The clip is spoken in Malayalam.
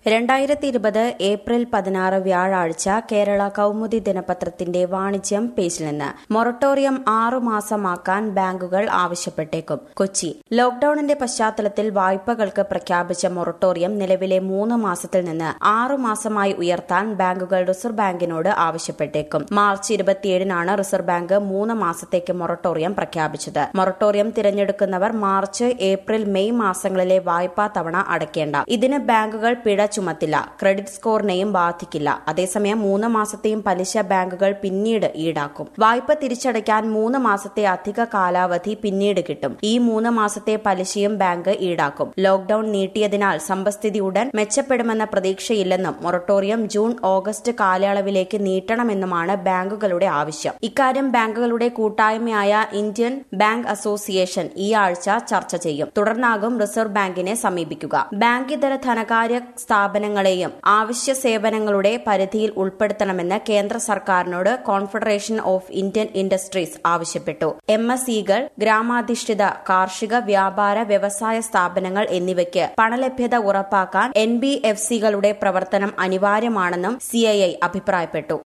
രണ്ടായിരത്തി ഇരുപത് ഏപ്രിൽ പതിനാറ് വ്യാഴാഴ്ച കേരള കൌമുദി ദിനപത്രത്തിന്റെ വാണിജ്യം പേജിൽ നിന്ന് മൊറട്ടോറിയം ആറു മാസമാക്കാൻ ബാങ്കുകൾ ആവശ്യപ്പെട്ടേക്കും കൊച്ചി ലോക്ഡൌണിന്റെ പശ്ചാത്തലത്തിൽ വായ്പകൾക്ക് പ്രഖ്യാപിച്ച മൊറട്ടോറിയം നിലവിലെ മൂന്ന് മാസത്തിൽ നിന്ന് ആറു മാസമായി ഉയർത്താൻ ബാങ്കുകൾ റിസർവ് ബാങ്കിനോട് ആവശ്യപ്പെട്ടേക്കും മാർച്ച് ഇരുപത്തിയേഴിനാണ് റിസർവ് ബാങ്ക് മൂന്ന് മാസത്തേക്ക് മൊറട്ടോറിയം പ്രഖ്യാപിച്ചത് മൊറട്ടോറിയം തിരഞ്ഞെടുക്കുന്നവർ മാർച്ച് ഏപ്രിൽ മെയ് മാസങ്ങളിലെ വായ്പാ തവണ അടയ്ക്കേണ്ട ഇതിന് ബാങ്കുകൾ പിഴ ചുമത്തില്ല ക്രെഡിറ്റ് സ്കോറിനെയും ബാധിക്കില്ല അതേസമയം മൂന്ന് മാസത്തെയും പലിശ ബാങ്കുകൾ പിന്നീട് ഈടാക്കും വായ്പ തിരിച്ചടയ്ക്കാൻ മൂന്ന് മാസത്തെ അധിക കാലാവധി പിന്നീട് കിട്ടും ഈ മൂന്ന് മാസത്തെ പലിശയും ബാങ്ക് ഈടാക്കും ലോക്ഡൌൺ നീട്ടിയതിനാൽ സമ്പദ്സ്ഥിതി ഉടൻ മെച്ചപ്പെടുമെന്ന പ്രതീക്ഷയില്ലെന്നും മൊറട്ടോറിയം ജൂൺ ഓഗസ്റ്റ് കാലയളവിലേക്ക് നീട്ടണമെന്നുമാണ് ബാങ്കുകളുടെ ആവശ്യം ഇക്കാര്യം ബാങ്കുകളുടെ കൂട്ടായ്മയായ ഇന്ത്യൻ ബാങ്ക് അസോസിയേഷൻ ഈ ആഴ്ച ചർച്ച ചെയ്യും തുടർന്നാകും റിസർവ് ബാങ്കിനെ സമീപിക്കുക ബാങ്കിതര ധനകാര്യ സ്ഥാപനങ്ങളെയും ആവശ്യ സേവനങ്ങളുടെ പരിധിയിൽ ഉൾപ്പെടുത്തണമെന്ന് കേന്ദ്ര സർക്കാരിനോട് കോൺഫെഡറേഷൻ ഓഫ് ഇന്ത്യൻ ഇൻഡസ്ട്രീസ് ആവശ്യപ്പെട്ടു എം എസ് ഇകൾ ഗ്രാമാധിഷ്ഠിത കാർഷിക വ്യാപാര വ്യവസായ സ്ഥാപനങ്ങൾ എന്നിവയ്ക്ക് പണലഭ്യത ഉറപ്പാക്കാൻ എൻ ബി എഫ് സികളുടെ പ്രവർത്തനം അനിവാര്യമാണെന്നും സിഐഐ അഭിപ്രായപ്പെട്ടു